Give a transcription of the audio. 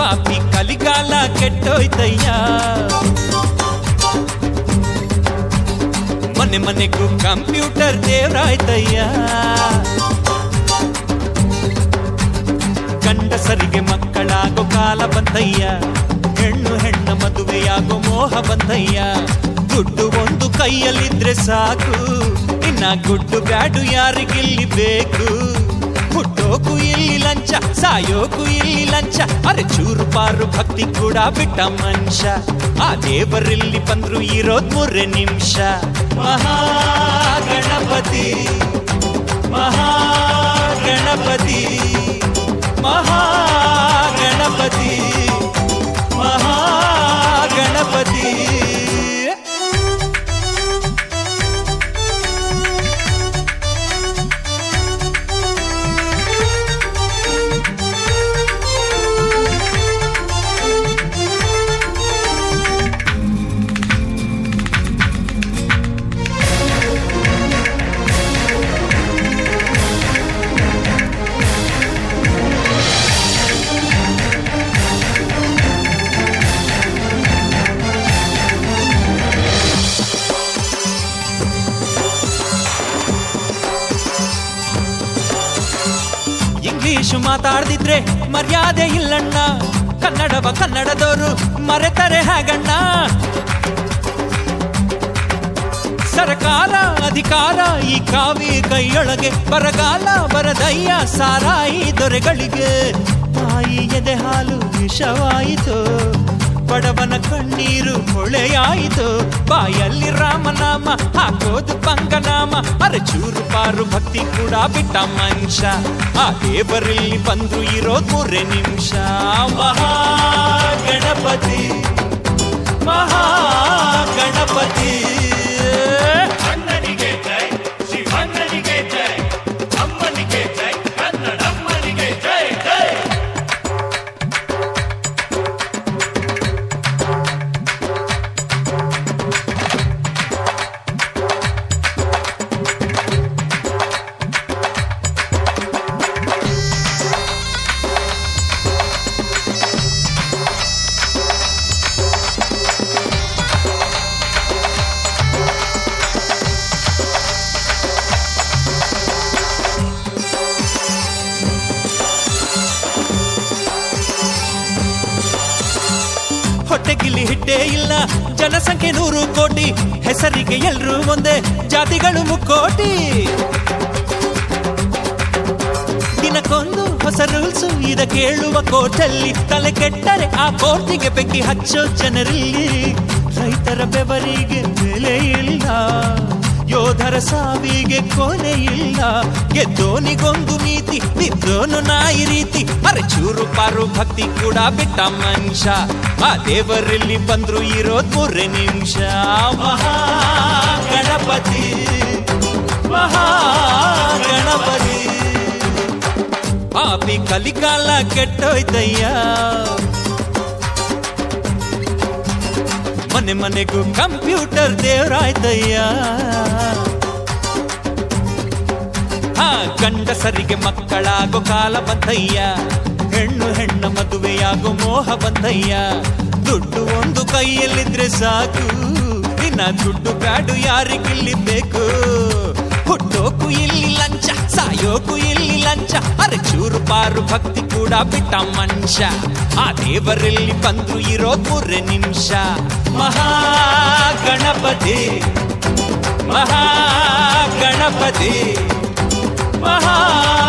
ಪಾಪಿ ಕಲಿಗಾಲ ಕೆಟ್ಟೋಯ್ತಯ್ಯ ಮನೆ ಮನೆಗೂ ಕಂಪ್ಯೂಟರ್ ದೇವ್ರಾಯ್ತಯ್ಯ ಗಂಡಸರಿಗೆ ಮಕ್ಕಳಾಗೋ ಕಾಲ ಬಂತಯ್ಯ ಹೆಣ್ಣು ಹೆಣ್ಣ ಮದುವೆಯಾಗೋ ಮೋಹ ಬಂತಯ್ಯ ದುಡ್ಡು ಒಂದು ಕೈಯಲ್ಲಿದ್ರೆ ಸಾಕು ಇನ್ನ ಗುಡ್ಡು ಬ್ಯಾಡು ಯಾರಿಗಿಲ್ಲಿ ಬೇಕು ಹುಟ್ಟೋಕು ಇಲ್ಲಿ ಲಂಚ ಸಾಯೋಕು ಇಲ್ಲಿ ಲಂಚ ಅರೆ ಚೂರು ಪಾರು ಭಕ್ತಿ ಕೂಡ ಬಿಟ್ಟ ಮನುಷ್ಯ ಆ ದೇವರಲ್ಲಿ ಬಂದ್ರು ಇರೋದ್ ಮೂರೇ ನಿಮಿಷ ಮಹಾಗಣಪತಿ ಮಹಾಗಣಪತಿ ಮಹಾಗಣಪತಿ ಮಹಾಗಣಪತಿ ಇಂಗ್ಲಿಷ್ ಮಾತಾಡ್ದಿದ್ರೆ ಮರ್ಯಾದೆ ಇಲ್ಲಣ್ಣ ಕನ್ನಡವ ಕನ್ನಡದವರು ಮರೆತರೆ ಹಾಗಣ್ಣ ಸರ್ಕಾರ ಅಧಿಕಾರ ಈ ಕಾವಿ ಕೈಯೊಳಗೆ ಬರಗಾಲ ಬರದಯ್ಯ ಸಾರಾಯಿ ದೊರೆಗಳಿಗೆ ತಾಯಿ ಎದೆ ಹಾಲು ವಿಷವಾಯಿತು ಬಡವನ ಕಣ್ಣೀರು ಹೊಳೆಯಾಯಿತು ಬಾಯಲ್ಲಿ ರಾಮನಾಮ ಹಾಕೋದು ಪಂಗನಾಮ ಅರೆ ಚೂರು ಪಾರು ಭಕ್ತಿ ಕೂಡ ಬಿಟ್ಟ ಮನುಷ್ಯ ಆ ದೇವರಲ್ಲಿ ಬಂದ್ರು ಇರೋದ್ ಮೂರೇ ನಿಮಿಷ ಮಹಾಗಣಪತಿ ಮಹಾಗಣಪತಿ ಅಣ್ಣನಿಗೆ ಜೈ ಶಿವಣ್ಣನಿಗೆ ಜೈ ಅಮ್ಮನಿಗೆ ಜೈ ಕನ್ನಡಮ್ಮನಿಗೆ ಜೈ ಜೈ ಹೊಟ್ಟೆಗಿಲ್ಲಿ ಹಿಟ್ಟೇ ಇಲ್ಲ ಜನಸಂಖ್ಯೆ ನೂರು ಕೋಟಿ ಹೆಸರಿಗೆ ಎಲ್ರೂ ಒಂದೇ ಜಾತಿಗಳು ಮುಕ್ಕೋಟಿ ದಿನಕ್ಕೊಂದು ಹೊಸ ರೂಲ್ಸು ಇದ ಕೇಳುವ ಕೋರ್ಟಲ್ಲಿ ತಲೆ ಕೆಟ್ಟರೆ ಆ ಕೋರ್ಟಿಗೆ ಬೆಂಕಿ ಹಚ್ಚೋ ಜನರಲ್ಲಿ ರೈತರ ಬೆವರಿಗೆ ಬೆಲೆ ಇಲ್ಲ ಯೋಧರ ಸಾವಿಗೆ ಕೊನೆ ಇಲ್ಲ ಗೆದ್ದೋನಿಗೊಂದು ನೀತಿ ಬಿದ್ದೋನು ನಾಯಿ ರೀತಿ ಅರೆ ಚೂರು ಪಾರು ಭಕ್ತಿ ಕೂಡ ಬಿಟ್ಟ ಮನುಷ್ಯ ಆ ದೇವರಲ್ಲಿ ಬಂದ್ರು ಇರೋದ್ ಮೂರೇ ನಿಮಿಷ ಮಹಾಗಣಪತಿ ಮಹಾಗಣಪತಿ ಪಾಪಿ ಕಲಿಕಾಲ ಕೆಟ್ಟೋಯ್ತಯ್ಯ ಮನೆ ಮನೆಗೂ ಕಂಪ್ಯೂಟರ್ ದೇವ್ರಾಯ್ತಯ್ಯ ಹಾ ಗಂಡಸರಿಗೆ ಮಕ್ಕಳಾಗೋ ಕಾಲ ಬಂದಯ್ಯ ಹೆಣ್ಣು ಹೆಣ್ಣ ಮದುವೆಯಾಗೋ ಮೋಹ ಬಂದಯ್ಯ ದುಡ್ಡು ಒಂದು ಕೈಯಲ್ಲಿದ್ರೆ ಸಾಕು ಇನ್ನ ದುಡ್ಡು ಬ್ಯಾಡು ಯಾರಿಗಿಲ್ಲಿ ಬೇಕು ಹುಟ್ಟೋಕು ಇಲ್ಲಿ ಲಂಚ ಸಾಯೋಕು ಇಲ್ಲಿ ಲಂಚ ಅರೆ ಚೂರು ಪಾರು ಭಕ್ತಿ ಕೂಡ ಬಿಟ್ಟ ಮನುಷ್ಯ ಆ ದೇವರಲ್ಲಿ ಬಂದ್ರು ಇರೋದ್ ಮೂರೇ ನಿಮಿಷ ಮಹಾಗಣಪತಿ ಮಹಾಗಣಪತಿ ಮಹಾ